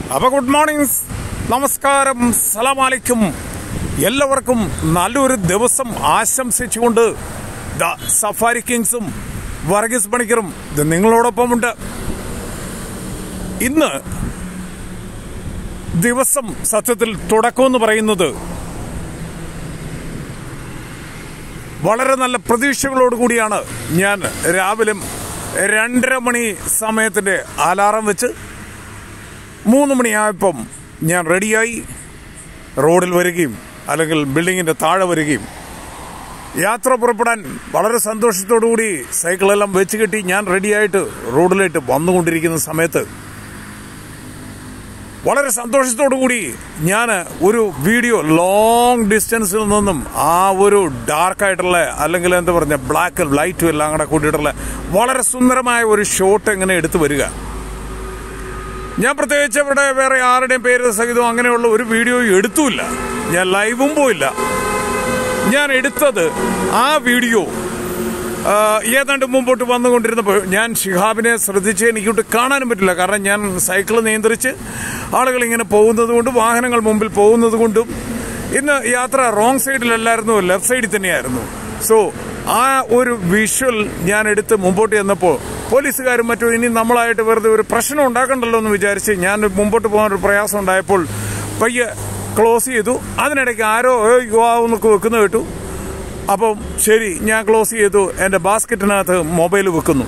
അപ്പൊ good morning നമസ്കാരം സലാമലൈക്കും എല്ലാവർക്കും നല്ലൊരു ദിവസം ആശംസിച്ചുകൊണ്ട് ദ സഫാരി കിങ്സും വർഗീസ് പണിക്കറും ഇത് നിങ്ങളോടൊപ്പമുണ്ട് ഇന്ന് ദിവസം സത്യത്തിൽ തുടക്കമെന്ന് പറയുന്നത് വളരെ നല്ല പ്രതീക്ഷകളോടുകൂടിയാണ് ഞാൻ രാവിലെ രണ്ടര മണി സമയത്തിന്റെ അലാറം വെച്ച് മൂന്ന് മണിയായപ്പം ഞാൻ റെഡിയായി റോഡിൽ വരികയും അല്ലെങ്കിൽ ബിൽഡിങ്ങിന്റെ താഴെ വരികയും യാത്ര പുറപ്പെടാൻ വളരെ സന്തോഷത്തോടുകൂടി സൈക്കിളെല്ലാം വെച്ച് കെട്ടി ഞാൻ റെഡിയായിട്ട് റോഡിലേക്ക് വന്നുകൊണ്ടിരിക്കുന്ന സമയത്ത് വളരെ സന്തോഷത്തോടുകൂടി ഞാൻ ഒരു വീഡിയോ ലോങ് ഡിസ്റ്റൻസിൽ നിന്നും ആ ഒരു ഡാർക്കായിട്ടുള്ള അല്ലെങ്കിൽ എന്താ പറഞ്ഞ ബ്ലാക്ക് ലൈറ്റും എല്ലാം കൂടെ കൂട്ടിയിട്ടുള്ള വളരെ സുന്ദരമായ ഒരു ഷോട്ട് എങ്ങനെ എടുത്തു വരിക ഞാൻ പ്രത്യേകിച്ച് അവിടെ വേറെ ആരുടെയും പേര് സഹിതം അങ്ങനെയുള്ള ഒരു വീഡിയോ എടുത്തുമില്ല ഞാൻ ലൈവും പോയില്ല ഞാൻ എടുത്തത് ആ വീഡിയോ ആ, ഏതാണ്ട് മുമ്പോട്ട് വന്നുകൊണ്ടിരുന്നപ്പോൾ ഞാൻ ഷിഹാബിനെ ശ്രദ്ധിച്ച് എനിക്കൊട്ട് കാണാനും പറ്റില്ല കാരണം ഞാൻ സൈക്കിൾ നിയന്ത്രിച്ച് ആളുകൾ ഇങ്ങനെ പോകുന്നത് കൊണ്ടും വാഹനങ്ങൾ മുമ്പിൽ പോകുന്നത് കൊണ്ടും ഇന്ന് യാത്ര റോങ് സൈഡിലല്ലായിരുന്നു ലെഫ്റ്റ് സൈഡിൽ തന്നെയായിരുന്നു സോ ആ ഒരു വിഷ്വൽ ഞാൻ എടുത്ത് മുമ്പോട്ട് ചെന്നപ്പോൾ പോലീസുകാരും മറ്റും ഇനി നമ്മളായിട്ട് വെറുതെ ഒരു പ്രശ്നം ഉണ്ടാക്കണ്ടല്ലോ എന്ന് വിചാരിച്ച് ഞാൻ മുമ്പോട്ട് പോകാൻ ഒരു പ്രയാസം ഉണ്ടായപ്പോൾ പയ്യെ ക്ലോസ് ചെയ്തു അതിനിടയ്ക്ക് ആരോ ഏയ് യുവാ എന്നൊക്കെ വെക്കുന്ന കേട്ടു അപ്പം ശരി ഞാൻ ക്ലോസ് ചെയ്തു എൻ്റെ ബാസ്ക്കറ്റിനകത്ത് മൊബൈൽ വെക്കുന്നു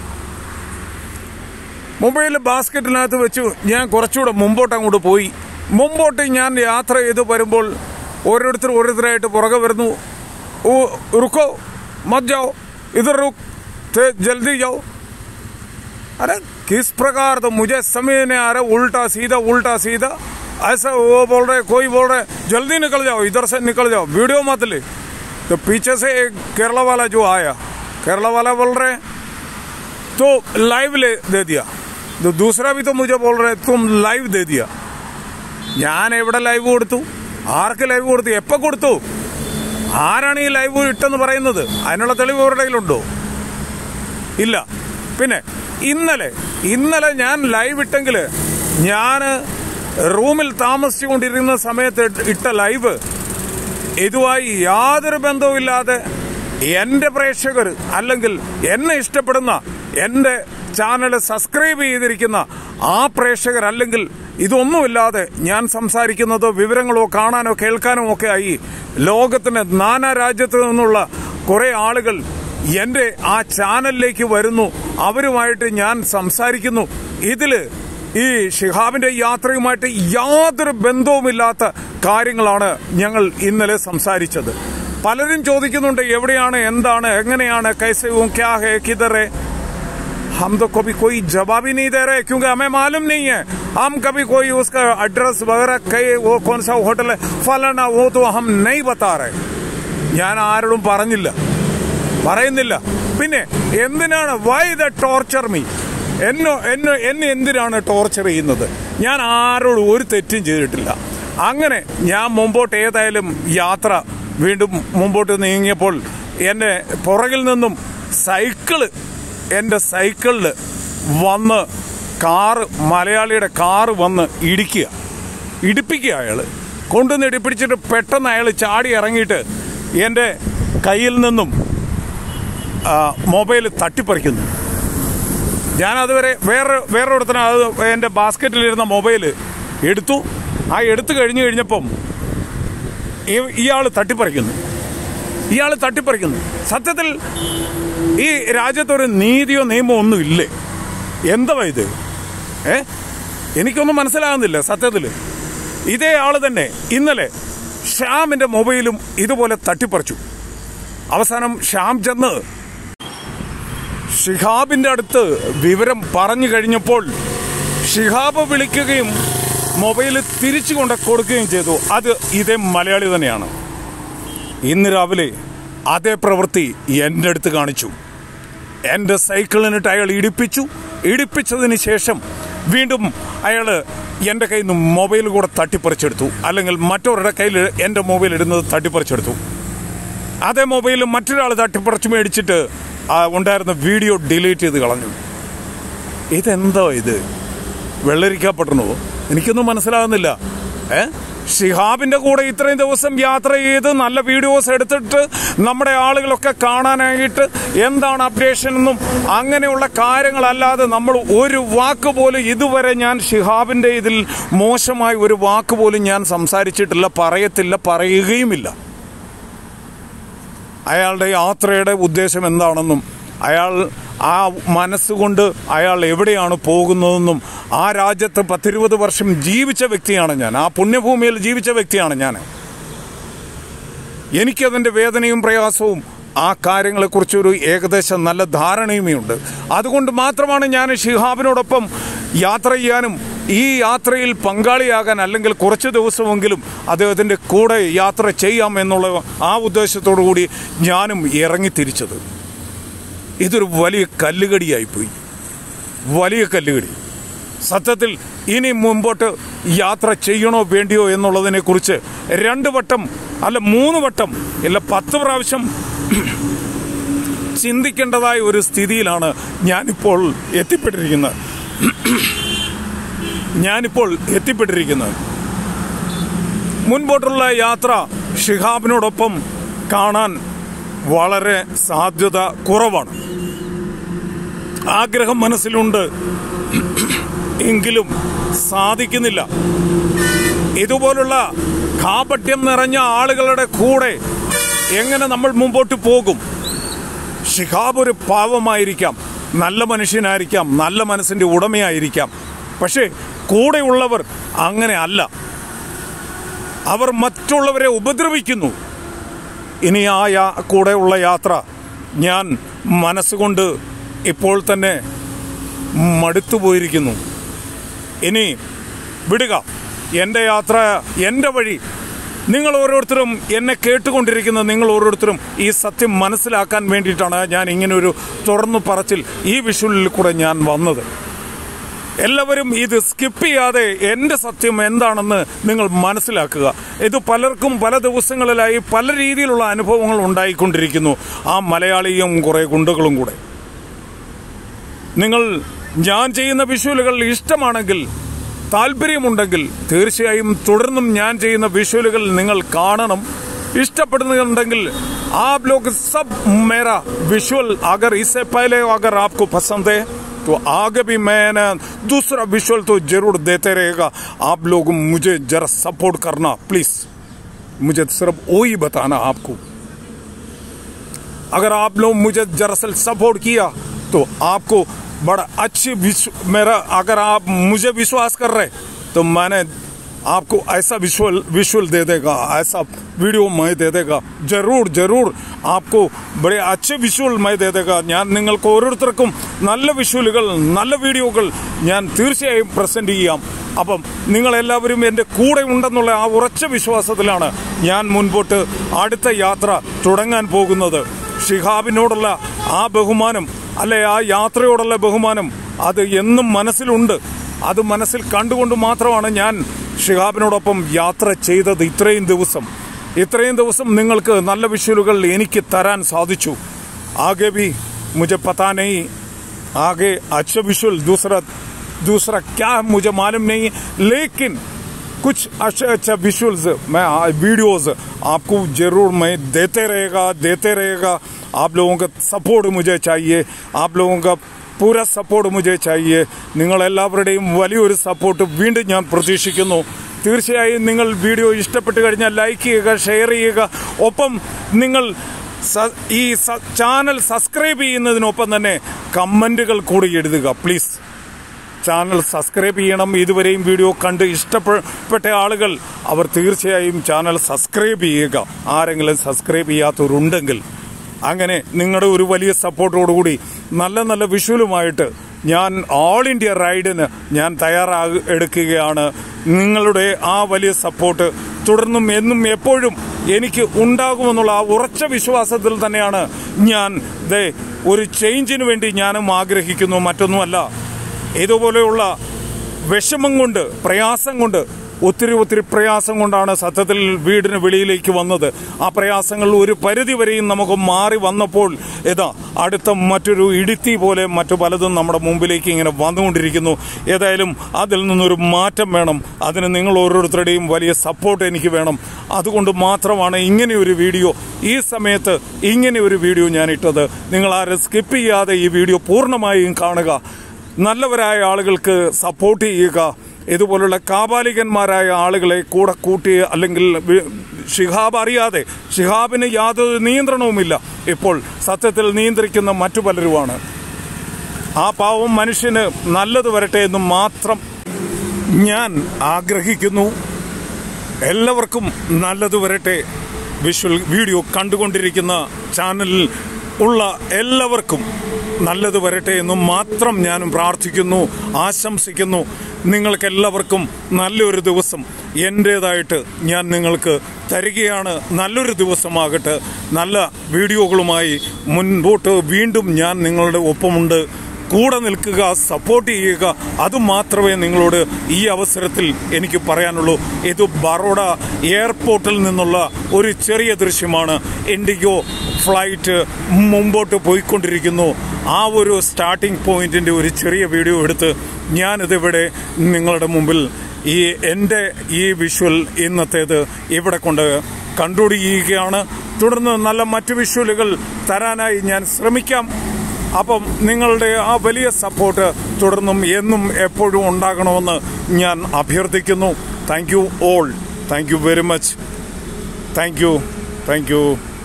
മൊബൈൽ ബാസ്ക്കറ്റിനകത്ത് വെച്ചു ഞാൻ കുറച്ചുകൂടെ മുമ്പോട്ട് അങ്ങോട്ട് പോയി മുമ്പോട്ട് ഞാൻ യാത്ര ചെയ്ത് വരുമ്പോൾ ഓരോരുത്തർ ഓരോരുത്തരായിട്ട് പുറകെ വരുന്നു ഓ റുക്കോ മത് ജാओ इधर रुक थे जल्दी जाओ अरे किस प्रकार तो मुझे समझ नहीं आ रहा उल्टा सीधा उल्टा सीधा ऐसा वो बोल रहे कोई बोल रहे जल्दी निकल जाओ इधर से निकल जाओ वीडियो मत ले तो पीछे से एक केरला वाला जो आया केरला वाला बोल रहे तो लाइव ले दे दिया तो दूसरा भी तो मुझे बोल रहे तुम लाइव दे दिया ഞാൻ എവിടെ ലൈവ് കൊടുത്തു ആർക്ക് ലൈവ് കൊടുത്തു എപ്പോ കൊടുത്തു ആരാണ് ഈ ലൈവ് ഇട്ടെന്ന് പറയുന്നത് അതിനുള്ള തെളിവ് അവരുടെ കയ്യിലുണ്ടോ ഇല്ല പിന്നെ ഇന്നലെ ഇന്നലെ ഞാൻ ലൈവ് ഇട്ടെങ്കിൽ ഞാൻ റൂമിൽ താമസിച്ചുകൊണ്ടിരുന്ന സമയത്ത് ഇട്ട ലൈവ് ഇതുമായി യാതൊരു ബന്ധവുമില്ലാതെ എന്റെ പ്രേക്ഷകർ അല്ലെങ്കിൽ എന്നെ ഇഷ്ടപ്പെടുന്ന എന്റെ ചാനൽ സബ്സ്ക്രൈബ് ചെയ്തിരിക്കുന്ന ആ പ്രേക്ഷകർ അല്ലെങ്കിൽ ഇതൊന്നുമില്ലാതെ ഞാൻ സംസാരിക്കുന്നതോ വിവരങ്ങളോ കാണാനോ കേൾക്കാനോ ഒക്കെ ആയി ലോകത്തിന് നാനാ രാജ്യത്ത് നിന്നുള്ള കുറെ ആളുകൾ എന്റെ ആ ചാനലിലേക്ക് വരുന്നു അവരുമായിട്ട് ഞാൻ സംസാരിക്കുന്നു ഇതില് ഈ ഷിഹാബിന്റെ യാത്രയുമായിട്ട് യാതൊരു ബന്ധവുമില്ലാത്ത കാര്യങ്ങളാണ് ഞങ്ങൾ ഇന്നലെ സംസാരിച്ചത് പലരും ചോദിക്കുന്നുണ്ട് എവിടെയാണ് എന്താണ് എങ്ങനെയാണ് കൈസവും ക്യാ ഹേ കിതറെ हम तो कभी कोई जवाब ही नहीं दे रहे क्योंकि हमें मालूम नहीं है हम कभी कोई उसका एड्रेस वगैरह कई वो कौन सा होटल है फलाना वो तो हम नहीं बता रहे ഞാൻ ആരോടും പറഞ്ഞില്ല പറയുന്നില്ല പിന്നെ എന്തിനാണ് വൈ ദ ടോർച്ചർ മീ എന്നോ എന്നെ എന്നെ എന്തിനാണ് ടോർച്ചർ ചെയ്യുന്നത് ഞാൻ ആരോടും ഒരു തെറ്റും ചെയ്തിട്ടില്ല അങ്ങനെ ഞാൻ മുമ്പോട്ട് ഏതായാലും യാത്ര വീണ്ടും മുമ്പോട്ട് നീങ്ങിയപ്പോൾ എന്നെ പുറകിൽ നിന്നും സൈക്കിള് എൻ്റെ സൈക്കിളിൽ വന്ന് കാറ് മലയാളിയുടെ കാറ് വന്ന് ഇടിക്കുക ഇടിപ്പിക്കുക അയാൾ കൊണ്ടുവന്ന് ഇടിപ്പിടിച്ചിട്ട് പെട്ടെന്ന് അയാൾ ചാടി ഇറങ്ങിയിട്ട് എൻ്റെ കയ്യിൽ നിന്നും ആ, മൊബൈൽ തട്ടിപ്പറിക്കുന്നു ഞാൻ അതുവരെ വേറെ വേറൊരുത്തന അത് എൻ്റെ ബാസ്ക്കറ്റിലിരുന്ന മൊബൈൽ എടുത്തു ആ എടുത്തു കഴിഞ്ഞു കഴിഞ്ഞപ്പം ഇയാൾ തട്ടിപ്പറിക്കുന്നു ഇയാൾ തട്ടിപ്പറിക്കുന്നു സത്യത്തിൽ ഈ രാജ്യത്തൊരു നീതിയോ നിയമോ ഒന്നും ഇല്ലേ എന്താ ഇത് ഏ എനിക്കൊന്നും മനസ്സിലാകുന്നില്ല സത്യത്തിൽ ഇതേ ആള് തന്നെ ഇന്നലെ ഷ്യാമിന്റെ മൊബൈലും ഇതുപോലെ തട്ടിപ്പറിച്ചു അവസാനം ഷ്യാം ചെന്ന് ഷിഹാബിന്റെ അടുത്ത് വിവരം പറഞ്ഞു കഴിഞ്ഞപ്പോൾ ഷിഹാബ് വിളിക്കുകയും മൊബൈൽ തിരിച്ചു കൊണ്ട് കൊടുക്കുകയും ചെയ്തു അത് ഇതേ മലയാളി തന്നെയാണ് ഇന്ന് രാവിലെ അതേ പ്രവൃത്തി എൻ്റെ അടുത്ത് കാണിച്ചു എൻ്റെ സൈക്കിളിനിട്ട് അയാൾ ഇടിപ്പിച്ചു ഇടിപ്പിച്ചതിന് ശേഷം വീണ്ടും അയാൾ എൻ്റെ കയ്യിൽ നിന്ന് മൊബൈൽ കൂടെ തട്ടിപ്പറിച്ചെടുത്തു അല്ലെങ്കിൽ മറ്റവരുടെ കയ്യിൽ എൻ്റെ മൊബൈൽ ഇടുന്നത് തട്ടിപ്പറിച്ചെടുത്തു അതേ മൊബൈൽ മറ്റൊരാൾ തട്ടിപ്പറിച്ച് മേടിച്ചിട്ട് ആ ഉണ്ടായിരുന്ന വീഡിയോ ഡിലീറ്റ് ചെയ്ത് കളഞ്ഞു ഇതെന്തോ ഇത് വെള്ളരിക്ക പട്ടണോ എനിക്കൊന്നും മനസ്സിലാകുന്നില്ല ഏ ഷിഹാബിന്റെ കൂടെ ഇത്രയും ദിവസം യാത്ര ചെയ്ത് നല്ല വീഡിയോസ് എടുത്തിട്ട് നമ്മുടെ ആളുകളൊക്കെ കാണാനായിട്ട് എന്താണ് അപ്ഡേഷൻ എന്നും അങ്ങനെയുള്ള കാര്യങ്ങളല്ലാതെ നമ്മൾ ഒരു വാക്ക് പോലും ഇതുവരെ ഞാൻ ഷിഹാബിന്റെ ഇതിൽ മോശമായ ഒരു വാക്ക് പോലും ഞാൻ സംസാരിച്ചിട്ടില്ല പറയത്തില്ല പറയുകയുമില്ല അയാളുടെ യാത്രയുടെ ഉദ്ദേശം എന്താണെന്നും അയാൾ ആ മനസ്സുകൊണ്ട് അയാൾ എവിടെയാണ് പോകുന്നതെന്നും ആ രാജ്യത്ത് പത്തിരുപത് വർഷം ജീവിച്ച വ്യക്തിയാണ് ഞാൻ ആ പുണ്യഭൂമിയിൽ ജീവിച്ച വ്യക്തിയാണ് ഞാൻ എനിക്കതിൻ്റെ വേദനയും പ്രയാസവും ആ കാര്യങ്ങളെക്കുറിച്ചൊരു ഏകദേശം നല്ല ധാരണയുമുണ്ട് അതുകൊണ്ട് മാത്രമാണ് ഞാൻ ഷിഹാബിനോടൊപ്പം യാത്ര ചെയ്യാനും ഈ യാത്രയിൽ പങ്കാളിയാകാൻ അല്ലെങ്കിൽ കുറച്ച് ദിവസമെങ്കിലും അദ്ദേഹത്തിൻ്റെ കൂടെ യാത്ര ചെയ്യാം എന്നുള്ള ആ ഉദ്ദേശത്തോടു കൂടി ഞാനും ഇറങ്ങിത്തിരിച്ചത് ഇതൊരു വലിയ കല്ലുകടിയായിപ്പോയി വലിയ കല്ലുകടി സത്യത്തിൽ ഇനി മുമ്പോട്ട് യാത്ര ചെയ്യണോ വേണ്ടിയോ എന്നുള്ളതിനെക്കുറിച്ച് രണ്ട് വട്ടം അല്ല മൂന്ന് വട്ടം ഇല്ല പത്ത് പ്രാവശ്യം ചിന്തിക്കേണ്ടതായ ഒരു സ്ഥിതിയിലാണ് ഞാനിപ്പോൾ എത്തിപ്പെട്ടിരിക്കുന്നത് ഞാനിപ്പോൾ എത്തിപ്പെട്ടിരിക്കുന്നത് മുൻപോട്ടുള്ള യാത്ര ഷിഹാബിനോടൊപ്പം കാണാൻ വളരെ സാധ്യത കുറവാണ് ആഗ്രഹം മനസ്സിലുണ്ട് എങ്കിലും സാധിക്കുന്നില്ല ഇതുപോലുള്ള കാപട്യം നിറഞ്ഞ ആളുകളുടെ കൂടെ എങ്ങനെ നമ്മൾ മുമ്പോട്ട് പോകും ഷിഹാബ് ഒരു പാവമായിരിക്കാം നല്ല മനുഷ്യനായിരിക്കാം നല്ല മനസ്സിന്റെ ഉടമയായിരിക്കാം പക്ഷേ കൂടെയുള്ളവർ അങ്ങനെ അല്ല അവർ മറ്റുള്ളവരെ ഉപദ്രവിക്കുന്നു ഇനി ആ യാ കൂടെയുള്ള യാത്ര ഞാൻ മനസ്സുകൊണ്ട് ഇപ്പോൾ തന്നെ മടുത്തു പോയിരിക്കുന്നു ഇനി വിടുക എൻ്റെ യാത്ര എൻ്റെ വഴി നിങ്ങൾ ഓരോരുത്തരും എന്നെ കേട്ടുകൊണ്ടിരിക്കുന്ന നിങ്ങൾ ഓരോരുത്തരും ഈ സത്യം മനസ്സിലാക്കാൻ വേണ്ടിയിട്ടാണ് ഞാൻ ഇങ്ങനെ ഒരു തുറന്നു പറച്ചിൽ ഈ വിഷുവിൽ കൂടെ ഞാൻ വന്നത് എല്ലാവരും ഇത് സ്കിപ്പ് ചെയ്യാതെ എൻ്റെ സത്യം എന്താണെന്ന് നിങ്ങൾ മനസ്സിലാക്കുക ഇത് പലർക്കും പല ദിവസങ്ങളിലായി പല രീതിയിലുള്ള അനുഭവങ്ങൾ ഉണ്ടായിക്കൊണ്ടിരിക്കുന്നു ആ മലയാളിയും കുറെ ഗുണ്ടകളും കൂടെ നിങ്ങൾ ഞാൻ ചെയ്യുന്ന വിഷ്വലുകൾ ഇഷ്ടമാണെങ്കിൽ താല്പര്യമുണ്ടെങ്കിൽ തീർച്ചയായും തുടർന്നും ഞാൻ ചെയ്യുന്ന വിഷ്വലുകൾ നിങ്ങൾ കാണണം ഇഷ്ടപ്പെടുന്നുണ്ടെങ്കിൽ आप लोग सब मेरा विजुअल अगर इससे पहले अगर आपको पसंद है तो आगे भी मैंने दूसरा विजुअल तो जरूर देते रहेगा आप लोग मुझे जरा सपोर्ट करना प्लीज मुझे सिर्फ वो ही बताना आपको अगर आप लोग मुझे दरअसल सपोर्ट किया तो आपको बड़ा अच्छी विश्व मेरा अगर आप मुझे विश्वास कर रहे तो मैंने आपको ऐसा विजुअल विजुअल दे देगा ऐसा वीडियो मैं दे देगा जरूर जरूर आपको बड़े अच्छे വിഷ്വൽ मैं दे देगा ഞാൻ നിങ്ങൾക്ക് ഓരോരുത്തർക്കും നല്ല വിഷ്വലുകൾ നല്ല വീഡിയോകൾ ഞാൻ തീർച്ചയായും പ്രസന്റ് ചെയ്യാം അപ്പം നിങ്ങൾ എല്ലാവരും എൻ്റെ കൂടെ ഉണ്ടെന്നുള്ള ആ ഉറച്ച വിശ്വാസത്തിലാണ് ഞാൻ മുൻപോട്ട് അടുത്ത യാത്ര തുടങ്ങാൻ പോകുന്നത് ഷിഹാബിനോടുള്ള ആ ബഹുമാനം അല്ലെ ആ യാത്രയോടുള്ള ബഹുമാനം അത് എന്നും മനസ്സിലുണ്ട് അത് മനസ്സിൽ കണ്ടുകൊണ്ട് മാത്രമാണ് ഞാൻ ഷിഹാബിനോടൊപ്പം യാത്ര ചെയ്തത് ഇത്രയും ദിവസം ഇത്രയും ദിവസം നിങ്ങൾക്ക് നല്ല വിഷ്വലുകൾ എനിക്ക് തരാൻ സാധിച്ചു ആകെ भी मुझे पता नहीं आगे अच्छा विजुअल दूसरा दूसरा क्या है मुझे मालूम नहीं लेकिन कुछ अच्छा अच्छा विजुअल्स मैं वीडियोस आपको जरूर मैं देते रहेगा देते रहेगा आप लोगों का सपोर्ट मुझे चाहिए आप लोगों का പൂര സപ്പോർട്ട് മുझे चाहिए നിങ്ങൾ എല്ലാവരുടെയും വലിയൊരു സപ്പോർട്ട് വീണ്ടും ഞാൻ പ്രതീക്ഷിക്കുന്നു തീർച്ചയായും നിങ്ങൾ വീഡിയോ ഇഷ്ടപ്പെട്ട് കഴിഞ്ഞാൽ ലൈക്ക് ചെയ്യുക ഷെയർ ചെയ്യുക ഒപ്പം നിങ്ങൾ സ- ഈ സ- ചാനൽ സബ്സ്ക്രൈബ് ചെയ്യുന്നതിനൊപ്പം തന്നെ കമന്റുകൾ കൂടി എഴുതുക പ്ലീസ് ചാനൽ സബ്സ്ക്രൈബ് ചെയ്യണം ഇതുവരെയും വീഡിയോ കണ്ട് ഇഷ്ടപ്പെട്ട ആളുകൾ അവർ തീർച്ചയായും ചാനൽ സബ്സ്ക്രൈബ് ചെയ്യുക ആരെങ്കിലും സബ്സ്ക്രൈബ് ചെയ്യാത്തവരുണ്ടെങ്കിൽ അങ്ങനെ നിങ്ങളുടെ ഒരു വലിയ സപ്പോർട്ടോടുകൂടി നല്ല നല്ല വിഷ്വലുമായിട്ട് ഞാൻ ഓൾ ഇന്ത്യ റൈഡിന് ഞാൻ തയ്യാറാക എടുക്കുകയാണ് നിങ്ങളുടെ ആ വലിയ സപ്പോർട്ട് തുടർന്നും എന്നും എപ്പോഴും എനിക്ക് ഉണ്ടാകുമെന്നുള്ള ആ ഉറച്ച വിശ്വാസത്തിൽ തന്നെയാണ് ഞാൻ ദേ ഒരു ചേഞ്ചിന് വേണ്ടി ഞാനും ആഗ്രഹിക്കുന്നു മറ്റൊന്നുമല്ല ഇതുപോലെയുള്ള വിഷമം കൊണ്ട് പ്രയാസം കൊണ്ട് ഒത്തിരി ഒത്തിരി പ്രയാസം കൊണ്ടാണ് സത്യത്തിൽ വീടിന് വെളിയിലേക്ക് വന്നത് ആ പ്രയാസങ്ങൾ ഒരു പരിധി വരെയും നമുക്ക് മാറി വന്നപ്പോൾ ഇതാ അടുത്ത മറ്റൊരു ഇടുത്തി പോലെ മറ്റു പലതും നമ്മുടെ മുമ്പിലേക്ക് ഇങ്ങനെ വന്നുകൊണ്ടിരിക്കുന്നു ഏതായാലും അതിൽ നിന്നൊരു മാറ്റം വേണം അതിന് നിങ്ങൾ ഓരോരുത്തരുടെയും വലിയ സപ്പോർട്ട് എനിക്ക് വേണം അതുകൊണ്ട് മാത്രമാണ് ഇങ്ങനെ ഒരു വീഡിയോ ഈ സമയത്ത് ഇങ്ങനെ ഒരു വീഡിയോ ഞാൻ ഇട്ടത് നിങ്ങൾ ആരും സ്കിപ്പ് ചെയ്യാതെ ഈ വീഡിയോ പൂർണ്ണമായും കാണുക നല്ലവരായ ആളുകൾക്ക് സപ്പോർട്ട് ചെയ്യുക ഇതുപോലുള്ള കാപാലികന്മാരായ ആളുകളെ കൂടെ കൂട്ടി അല്ലെങ്കിൽ വി- ഷിഹാബ് അറിയാതെ ഷിഹാബിന് യാതൊരു നിയന്ത്രണവുമില്ല ഇപ്പോൾ സത്യത്തിൽ നിയന്ത്രിക്കുന്ന മറ്റു പലരുമാണ് ആ പാവം മനുഷ്യന് നല്ലത് വരട്ടെ എന്ന് മാത്രം ഞാൻ ആഗ്രഹിക്കുന്നു എല്ലാവർക്കും നല്ലത് വരട്ടെ വിഷ്വൽ വീഡിയോ കണ്ടുകൊണ്ടിരിക്കുന്ന ചാനലിൽ ഉള്ള എല്ലാവർക്കും നല്ലത് വരട്ടെ എന്ന് മാത്രം ഞാൻ പ്രാർത്ഥിക്കുന്നു ആശംസിക്കുന്നു നിങ്ങൾക്കെല്ലാവർക്കും നല്ലൊരു ദിവസം എൻ്റേതായിട്ട് ഞാൻ നിങ്ങൾക്ക് തരികയാണ് നല്ലൊരു ദിവസമാകട്ടെ നല്ല വീഡിയോകളുമായി മുൻപോട്ട് വീണ്ടും ഞാൻ നിങ്ങളുടെ ഒപ്പമുണ്ട് കൂടെ നിൽക്കുക സപ്പോർട്ട് ചെയ്യുക അത് മാത്രമേ നിങ്ങളോട് ഈ അവസരത്തിൽ എനിക്ക് പറയാനുള്ളൂ ഇത് ബറോഡ എയർപോർട്ടിൽ നിന്നുള്ള ഒരു ചെറിയ ദൃശ്യമാണ് ഇൻഡിഗോ ഫ്ലൈറ്റ് മുമ്പോട്ട് പോയിക്കൊണ്ടിരിക്കുന്നു ആ ഒരു സ്റ്റാർട്ടിംഗ് പോയിന്റിന്റെ ഒരു ചെറിയ വീഡിയോ എടുത്ത് ഞാനിതിവിടെ നിങ്ങളുടെ മുമ്പിൽ ഈ എൻ്റെ ഈ വിഷ്വൽ ഇന്നത്തേത് ഇവിടെ കൊണ്ട് കൺക്ലൂഡ് ചെയ്യുകയാണ് തുടർന്ന് നല്ല മറ്റു വിഷ്വലുകൾ തരാനായി ഞാൻ ശ്രമിക്കാം അപ്പം നിങ്ങളുടെ ആ വലിയ സപ്പോർട്ട് തുടർന്നും എന്നും എപ്പോഴും ഉണ്ടാകണമെന്ന് ഞാൻ അഭ്യർത്ഥിക്കുന്നു thank you all thank you very much thank you thank U